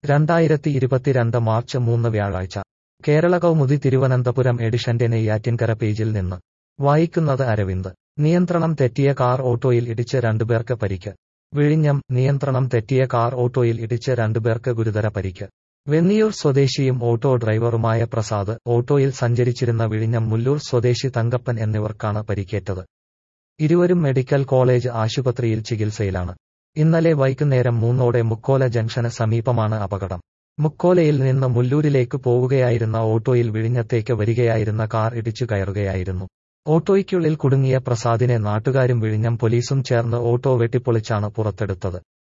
രണ്ടായിരത്തി ഇരുപത്തിരണ്ട് മാർച്ച് മൂന്ന് വ്യാഴാഴ്ച കേരള കൗമുദി തിരുവനന്തപുരം എഡിഷന്റെ നെയ്യാറ്റിൻകര പേജിൽ നിന്ന് വായിക്കുന്നത് അരവിന്ദ് നിയന്ത്രണം തെറ്റിയ കാർ ഓട്ടോയിൽ ഇടിച്ച് രണ്ടുപേർക്ക് പരിക്ക് വിഴിഞ്ഞം നിയന്ത്രണം തെറ്റിയ കാർ ഓട്ടോയിൽ ഇടിച്ച് രണ്ടുപേർക്ക് ഗുരുതര പരിക്ക് വെന്നിയൂർ സ്വദേശിയും ഓട്ടോ ഡ്രൈവറുമായ പ്രസാദ് ഓട്ടോയിൽ സഞ്ചരിച്ചിരുന്ന വിഴിഞ്ഞം മുല്ലൂർ സ്വദേശി തങ്കപ്പൻ എന്നിവർക്കാണ് പരിക്കേറ്റത് ഇരുവരും മെഡിക്കൽ കോളേജ് ആശുപത്രിയിൽ ചികിത്സയിലാണ് ഇന്നലെ വൈകുന്നേരം മൂന്നോടെ മുക്കോല ജംഗ്ഷന് സമീപമാണ് അപകടം മുക്കോലയിൽ നിന്ന് മുല്ലൂരിലേക്ക് പോവുകയായിരുന്ന ഓട്ടോയിൽ വിഴിഞ്ഞത്തേക്ക് വരികയായിരുന്ന കാർ ഇടിച്ചു കയറുകയായിരുന്നു ഓട്ടോയ്ക്കുള്ളിൽ കുടുങ്ങിയ പ്രസാദിനെ നാട്ടുകാരും വിഴിഞ്ഞം പോലീസും ചേർന്ന് ഓട്ടോ വെട്ടിപ്പൊളിച്ചാണ് പുറത്തെടുത്തത്